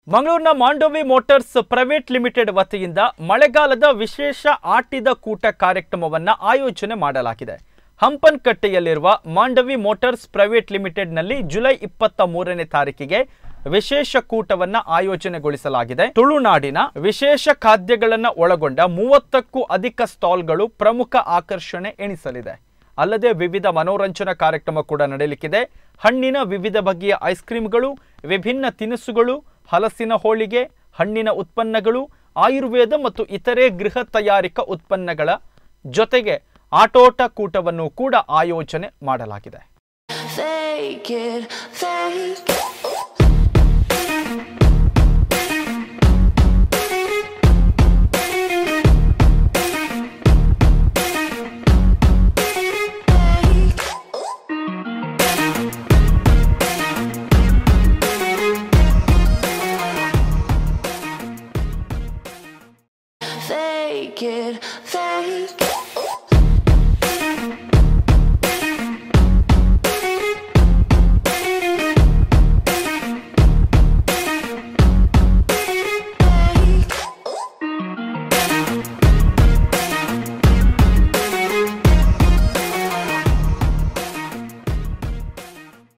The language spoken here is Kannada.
ಮಂಗಳೂರಿನ ಮಾಂಡೋವಿ ಮೋಟಾರ್ಸ್ ಪ್ರೈವೇಟ್ ಲಿಮಿಟೆಡ್ ವತಿಯಿಂದ ಮಳೆಗಾಲದ ವಿಶೇಷ ಆಟಿದ ಕೂಟ ಕಾರ್ಯಕ್ರಮವನ್ನು ಆಯೋಜನೆ ಮಾಡಲಾಗಿದೆ ಹಂಪನಕಟ್ಟೆಯಲ್ಲಿರುವ ಮಾಂಡವಿ ಮೋಟಾರ್ಸ್ ಪ್ರೈವೇಟ್ ಲಿಮಿಟೆಡ್ನಲ್ಲಿ ಜುಲೈ ಇಪ್ಪತ್ತ ಮೂರನೇ ತಾರೀಕಿಗೆ ವಿಶೇಷ ಕೂಟವನ್ನು ಆಯೋಜನೆಗೊಳಿಸಲಾಗಿದೆ ತುಳುನಾಡಿನ ವಿಶೇಷ ಖಾದ್ಯಗಳನ್ನು ಒಳಗೊಂಡ ಮೂವತ್ತಕ್ಕೂ ಅಧಿಕ ಸ್ಟಾಲ್ಗಳು ಪ್ರಮುಖ ಆಕರ್ಷಣೆ ಎನಿಸಲಿದೆ ಅಲ್ಲದೆ ವಿವಿಧ ಮನೋರಂಜನಾ ಕಾರ್ಯಕ್ರಮ ಕೂಡ ನಡೆಯಲಿಕ್ಕಿದೆ ಹಣ್ಣಿನ ವಿವಿಧ ಬಗೆಯ ಐಸ್ ಕ್ರೀಮ್ಗಳು ವಿಭಿನ್ನ ತಿನಿಸುಗಳು ಹಲಸಿನ ಹೋಳಿಗೆ ಹಣ್ಣಿನ ಉತ್ಪನ್ನಗಳು ಆಯುರ್ವೇದ ಮತ್ತು ಇತರೆ ಗೃಹ ತಯಾರಿಕಾ ಉತ್ಪನ್ನಗಳ ಜೊತೆಗೆ ಆಟೋಟ ಕೂಟವನ್ನು ಕೂಡ ಆಯೋಜನೆ ಮಾಡಲಾಗಿದೆ Fake it, fake it.